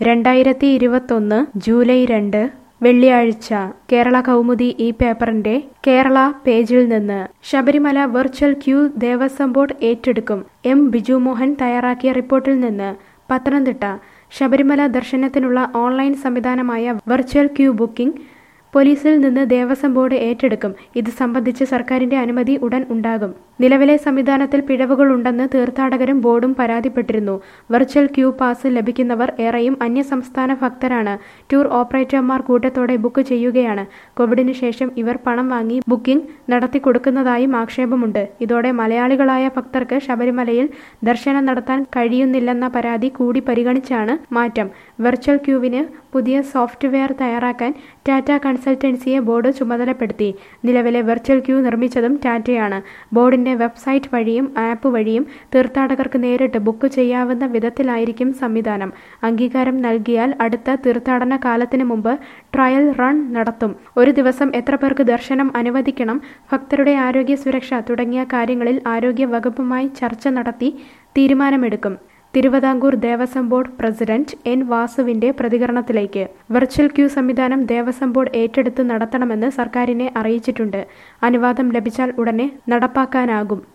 രണ്ടായിരത്തി ഇരുപത്തൊന്ന് ജൂലൈ രണ്ട് വെള്ളിയാഴ്ച കേരള കൗമുദി ഈ പേപ്പറിന്റെ കേരള പേജിൽ നിന്ന് Sabarimala virtual queue Devaswom board ഏറ്റെടുക്കും എം ബിജു മോഹൻ തയ്യാറാക്കിയ റിപ്പോർട്ടിൽ നിന്ന് പത്തനംതിട്ട ശബരിമല ദർശനത്തിനുള്ള ഓൺലൈൻ സംവിധാനമായ വെർച്വൽ ക്യൂ ബുക്കിംഗ് പോലീസിൽ നിന്ന് ദേവസ്വം ബോർഡ് ഏറ്റെടുക്കും ഇത് സംബന്ധിച്ച് സർക്കാരിന്റെ അനുമതി ഉടൻ ഉണ്ടാകും നിലവിലെ സംവിധാനത്തിൽ പിഴവുകളുണ്ടെന്ന് തീർത്ഥാടകരും ബോർഡും പരാതിപ്പെട്ടിരുന്നു വെർച്വൽ ക്യൂ പാസ് ലഭിക്കുന്നവർ ഏറെയും അന്യസംസ്ഥാന ഭക്തരാണ് ടൂർ ഓപ്പറേറ്റർമാർ കൂട്ടത്തോടെ ബുക്ക് ചെയ്യുകയാണ് കോവിഡിന് ശേഷം ഇവർ പണം വാങ്ങി ബുക്കിംഗ് നടത്തിക്കൊടുക്കുന്നതായും ആക്ഷേപമുണ്ട് ഇതോടെ മലയാളികളായ ഭക്തർക്ക് ശബരിമലയിൽ ദർശനം നടത്താൻ കഴിയുന്നില്ലെന്ന പരാതി കൂടി പരിഗണിച്ചാണ് മാറ്റം വെർച്വൽ ക്യൂവിന് പുതിയ സോഫ്റ്റ്വെയർ തയ്യാറാക്കാൻ ടാറ്റ കൺസൾട്ടൻസിയെ ബോർഡ് ചുമതലപ്പെടുത്തി നിലവിലെ വെർച്വൽ ക്യൂ നിർമ്മിച്ചതും ടാറ്റയാണ് ബോർഡിന്റെ വെബ്സൈറ്റ് വഴിയും ആപ്പ് വഴിയും തീർത്ഥാടകർക്ക് നേരിട്ട് ബുക്ക് ചെയ്യാവുന്ന വിധത്തിലായിരിക്കും സംവിധാനം അംഗീകാരം നൽകിയാൽ അടുത്ത തീർത്ഥാടന കാലത്തിന് മുമ്പ് ട്രയൽ റൺ നടത്തും ഒരു ദിവസം എത്ര പേർക്ക് ദർശനം അനുവദിക്കണം ഭക്തരുടെ ആരോഗ്യ സുരക്ഷ തുടങ്ങിയ കാര്യങ്ങളിൽ ആരോഗ്യ വകുപ്പുമായി ചർച്ച നടത്തി തീരുമാനമെടുക്കും Thiruvithamkoor Devaswom board president N വാസുവിന്റെ പ്രതികരണത്തിലേക്ക് വെർച്വൽ ക്യൂ സംവിധാനം ദേവസ്വം ബോർഡ് ഏറ്റെടുത്ത് നടത്തണമെന്ന് സർക്കാരിനെ അറിയിച്ചിട്ടുണ്ട് അനുവാദം ലഭിച്ചാൽ ഉടനെ നടപ്പാക്കാനാകും